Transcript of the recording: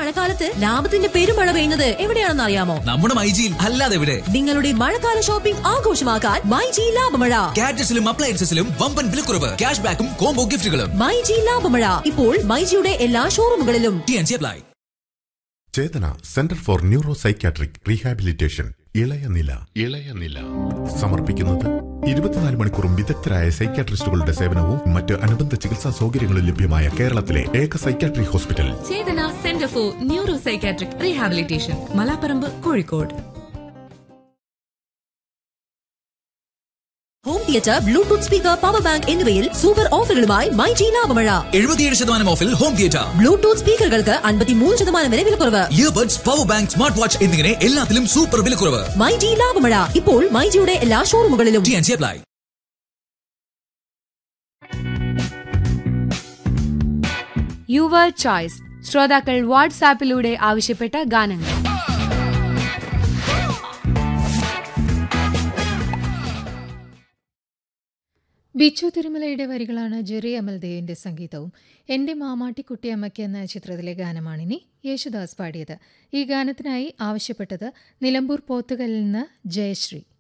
മഴക്കാലത്ത് ലാഭത്തിന്റെ പെരുമഴ പെയ്യുന്നത് എവിടെയാണെന്ന് അറിയാമോ നമ്മുടെ മൈജിയിൽ അല്ലാതെ എവിടെ നിങ്ങളുടെ മഴക്കാല ഷോപ്പിംഗ് ആഘോഷമാക്കാൻ മൈ ജി ലാഭമഴ ഗാഡ്ജറ്റ്സിലും അപ്ലയൻസസിലും വമ്പൻ വിലക്കുറവ് ക്യാഷ് ബാക്കും കോംബോ ഗിഫ്റ്റുകളും മൈ ജി ലാഭമഴ ഇപ്പോൾ മൈജിയുടെ എല്ലാ ഷോറൂമുകളിലും T N C apply Chetana centre for neuro psychiatric rehabilitation ഇളയ നില ഇളയ നില സമർപ്പിക്കുന്നത് ഇരുപത്തിനാല് മണിക്കൂറും വിദഗ്ധരായ സൈക്യാട്രിസ്റ്റുകളുടെ സേവനവും മറ്റ് അനുബന്ധ ചികിത്സാ സൗകര്യങ്ങളും ലഭ്യമായ കേരളത്തിലെ ഏക psychiatric hospital Chetana centre for neuro psychiatric rehabilitation Malaparamba Kozhikode home theatre bluetooth speaker power bank എന്നിവയിൽ സൂപ്പർ ഓഫറുകളുമായി മൈ ജി ലാഭമഴ എഴുപത്തിയേഴ് ശതമാനം ഓഫിൽ ഹോം തിയേറ്റർ ബ്ലൂടൂത്ത് സ്പീക്കറുകൾക്ക് അൻപത്തിമൂന്ന് ശതമാനം വരെ വിലക്കുറവ് earbuds power bank smart watch എന്നിങ്ങനെ എല്ലാത്തിലും സൂപ്പർ വിലക്കുറവ് മൈ ജി ലാഭമഴ ഇപ്പോൾ മൈ ജിയുടെ എല്ലാ ഷോറൂമുകളിലും T N C apply your choice ശ്രോതാക്കൾ വാട്സാപ്പിലൂടെ ആവശ്യപ്പെട്ട ഗാനങ്ങൾ ബിച്ചു തിരുമലയുടെ വരികളാണ് ജെറി അമൽദേവിന്റെ സംഗീതവും എന്റെ മാമാട്ടിക്കുട്ടിയമ്മയ്ക്ക് എന്ന ചിത്രത്തിലെ ഗാനമാണിനി യേശുദാസ് പാടിയത് ഈ ഗാനത്തിനായി ആവശ്യപ്പെട്ടത് നിലമ്പൂർ പോത്തുകലിൽ നിന്ന് ജയശ്രീ